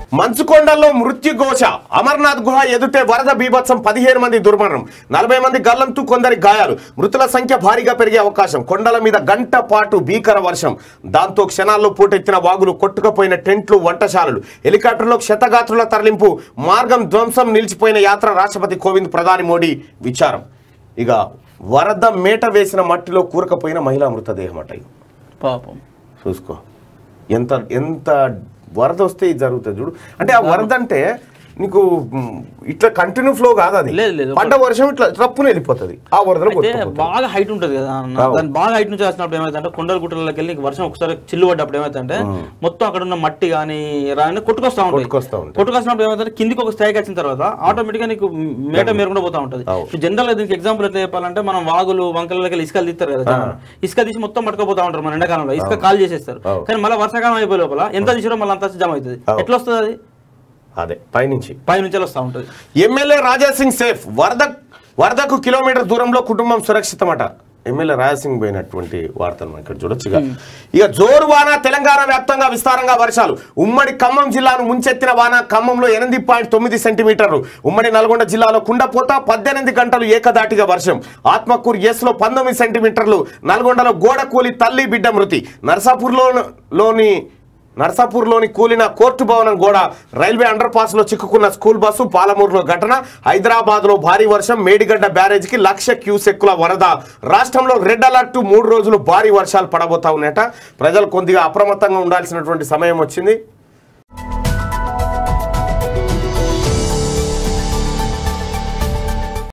మంచుకొండల్లో మృత్యుఘోష అమర్నాథ్ గుహ ఎదుటే వరద బీభత్సం పదిహేను మంది దుర్మరణం నలభై మంది గల్లంతు కొందరి గాయాలు మృతుల సంఖ్య భారీగా పెరిగే అవకాశం కొండల మీద గంట పాటు భీకర వర్షం దాంతో క్షణాల్లో పూటెత్తిన వాగులు కొట్టుకుపోయిన టెంట్లు వంటశాలలు హెలికాప్టర్లో క్షతగాత్రుల తరలింపు మార్గం ధ్వంసం నిలిచిపోయిన యాత్ర రాష్ట్రపతి కోవింద్ ప్రధాని మోడీ విచారం ఇక వరద మేట వేసిన మట్టిలో కూరకపోయిన మహిళా మృతదేహం అట ఇది. పాపం చూసుకో ఎంత ఎంత వరద వస్తే ఇది జరుగుతుంది చూడు అంటే ఆ వరద అంటే నీకు మ్, ఇట్లా కంటిన్యూ ఫ్లో కాదు అది లేదు, లేదు. పడ్డ వర్షం ఇట్లా రప్పున వెళ్ళిపోతుంది ఆ వరదలో అంటే కొట్టుకుపోతుంది బాగా హైట్ ఉంటుంది కదా అన్న. అవును. దాని బాగా హైట్ నుంచి వచ్చినప్పుడు ఏమైందంటే కొండల గుట్టలకి వెళ్ళి వర్షం ఒకసారి చిల్లు పడ్డప్పుడు ఏమైందంటే మొత్తం అక్కడ ఉన్న మట్టి కానీ రాని కొట్టుకొస్తా ఉంటుంది కొట్టుకొస్తా ఉంటాయి. కొట్టుకొచ్చినప్పుడు ఏమైందంటే కిందికి ఒక స్థాయికి వచ్చిన తర్వాత ఆటోమేటిక్ గా నీకు మేట మేరకుండా పోతా ఉంటుంది అవును. జనరల్ గా దీనికి ఎగ్జాంపుల్ ఎట్లా చెప్పాలంటే మనం వాగులు వంకలకి వెళ్ళి ఇసుకలు తీస్తారు కదా జనాలు. ఇసుక తీసి మొత్తం పట్టుకోపోతా ఉంటారు మన ఎండాకాలంలో ఇసుక కాల్ చేసేస్తారు అవును. కానీ మళ్ళీ వర్షాకాలం అయిపోయే లోపల ఎంత తీసిరో మళ్ళీ అంత జమ అవుతుంది అవును. ఎట్లా వస్తుంది అది అదే పైనుంచి పై నుంచి వస్తూ ఉంటుంది ఎమ్మెల్యే రాజా సింగ్ సేఫ్ వరద వరదకు కిలోమీటర్ దూరంలో కుటుంబం సురక్షితమట ఎమ్మెల్యే రాజాసింగ్ పోయినటువంటి వార్తలు మనం ఇక్కడ చూడొచ్చుగా ఇక జోరు వాన తెలంగాణ వ్యాప్తంగా విస్తారంగా వర్షాలు ఉమ్మడి ఖమ్మం జిల్లాను ముంచెత్తిన వాన ఖమ్మంలో ఎనిమిది పాయింట్ తొమ్మిది సెంటీమీటర్లు ఉమ్మడి నల్గొండ జిల్లాలో కుండపోత పద్దెనిమిది గంటలు ఏకదాటిగా వర్షం ఆత్మకూరు ఎస్ లో పంతొమ్మిది సెంటీమీటర్లు నల్గొండలో గోడ కూలి తల్లి బిడ్డ మృతి నర్సాపూర్లో లోని నర్సాపూర్లోని కూలిన కోర్టు భవనం గోడ రైల్వే అండర్ పాస్ లో చిక్కుకున్న స్కూల్ బస్సు పాలమూరులో ఘటన హైదరాబాద్ లో భారీ వర్షం మేడిగడ్డ బ్యారేజ్కి లక్ష క్యూసెక్కుల వరద రాష్ట్రంలో రెడ్ అలర్ట్ మూడు రోజులు భారీ వర్షాలు పడబోతా ఉన్నట ప్రజలు కొద్దిగా అప్రమత్తంగా ఉండాల్సినటువంటి సమయం వచ్చింది